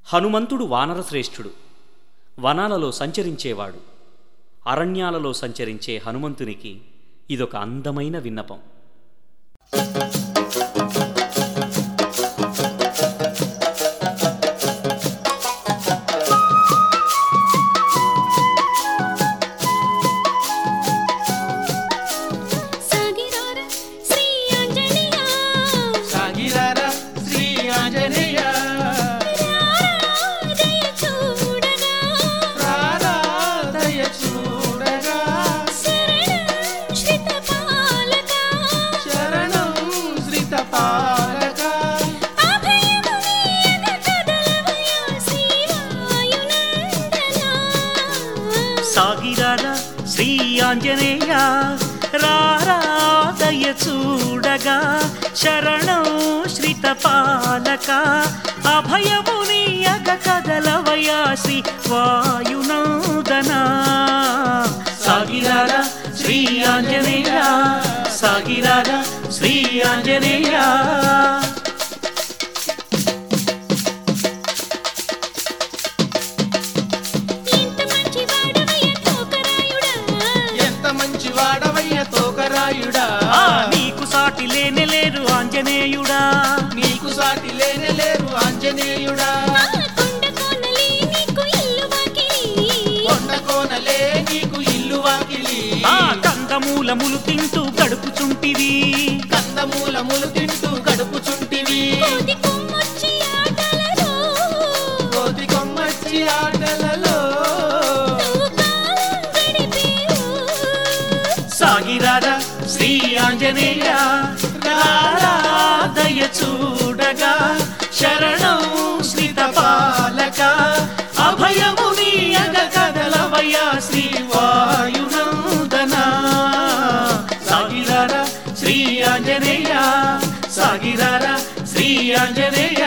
హనుమంతుడు వానరశ్రేష్ఠుడు వనాలలో సంచరించేవాడు అరణ్యాలలో సంచరించే హనుమంతునికి ఇదొక అందమైన విన్నపం సాగిరార శ్రీ ఆంజనేయ సాగిరార శ్రీ ఆంజనేయ రారాదయ చూడగా ప్రారాధయ చూడగా శరణం శ్రిత పాలక శరణం శ్రిత పాలక అభయము నీయగ కదలవయ శ్రీవాయునందన సాగిరారా శ్రీ ఆంజనేయ రారాదయ చూడగా శరణం శ్రిత పాలక అభయమునియగ కదలవయా శ్రీ వాయునందన సాగిరారా శ్రీ ఆంజనేయ సాగిరారా శ్రీ ఆంజనేయ ఇంత మంచి వాడవయ్య తోకరాయుడా ఎంత మంచి వాడవయ్య తోకరాయుడా ఆ నీకు సాటి లేనే లేరు ఆంజనేయుడా నీకు సాటి లేనే లేరు ఆంజనేయుడా ఆ కొండ కోనలే నీకు ఇల్లు వాకిలి కొండ కోనలే నీకు ఇల్లు వాకిలి ఆ కందమూలములు తింటూ గడుపుచుంటివి కందమూలములు తింటూ గడుపుచుంటివి కోతి కొమ్మొచ్చి ఆటలలో కోతి కొమ్మచ్చి ఆటలలో నువ్వు కాలం గడిపేవు సాగిరారా శ్రీ ఆంజనేయ రారాదయ చూడగా శరణం శ్రీత పాలక అభయము నీయగ కదలవయ్యా శ్రీ వాయునందన సాగిరారా శ్రీ ఆంజనేయ సాగిరారా శ్రీ ఆంజనేయ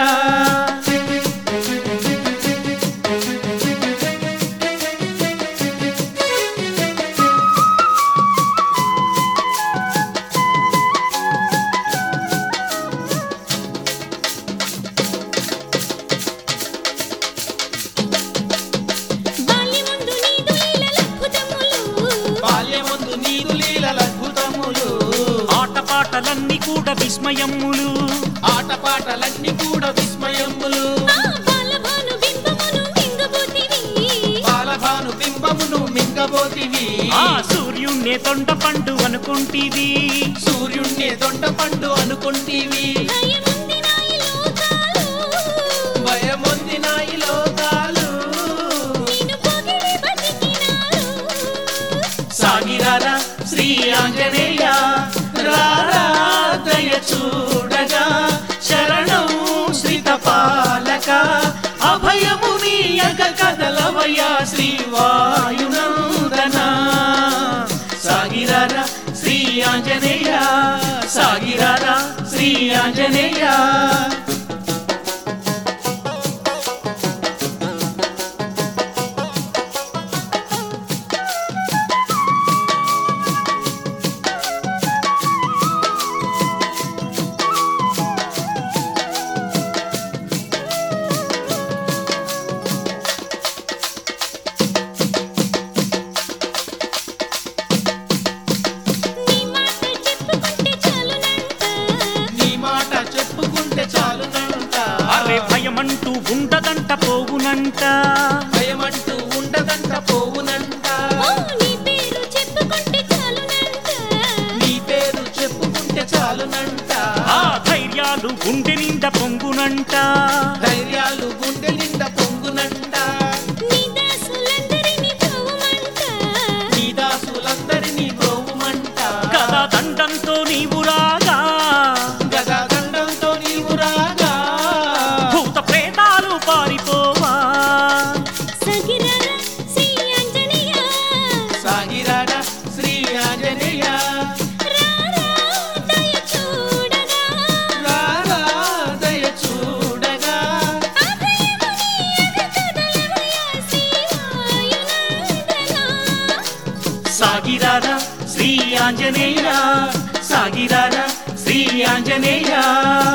బాల్యముందు నీదు లీలల అద్భుతములు బాల్యమందు నీదు లీలల అద్భుతములు ఆటపాటలన్నీ కూడా విస్మయములు ఆటపాటలన్నీ కూడా విస్మయములు ఆ బాలభాను బింబమును మింగబోతివి బాలభాను బింబమును మింగబోతివి ఆ సూర్యుణ్ణే తొండ పండు అనుకుంటివి సూర్యుణ్ణి దొండ పండు అనుకుంటీవి భయముంది నా ఈ లోకాలు భయమొంది నా ఈ లోకాలు నిన్ను పొగిడి బతికినారు సాగిరారా శ్రీ ఆంజనేయ రారాదయ చూడగా శరణం శ్రీత పాలక అభయము నీయగ కదలవయ్యా శ్రీ వాయునందన సాగిరారా శ్రీ ఆంజనేయ సాగిరారా శ్రీ ఆంజనేయ నీ మాట చెప్పుకుంటే చాలునంట నీ మాట చెప్పుకుంటే చాలునంట అరే భయమంటూ ఉండదంట పోవునంట భయమంటూ ఉండదంట పోవునంట ఓ నీ పేరు చెప్పుకుంటే చాలునంట నీ పేరు చెప్పుకుంటే చాలునంట ఆ ధైర్యాలు గుండె నిండా పొంగునంట ధైర్యాలు గుండె నిండా పొంగునంట నీ దాసులందరినీ బ్రోవమంట నీ దాసులందరినీ బ్రోవుమంట కదా దండంతో నీవు రాగా గదా దండంతో నీవు రాగా భూత ప్రేతాలు పారిపోవా సగిరర శ్రీ ఆంజనేయ సాగిరాడా శ్రీ ఆంజనేయ రారా దయ చూడగా రారా దయ చూడగా అభయము నీయగ కదలవయ శ్రీవాయునందన సాగిరారా శ్రీ ఆంజనేయ సాగిరారా శ్రీ ఆంజనేయ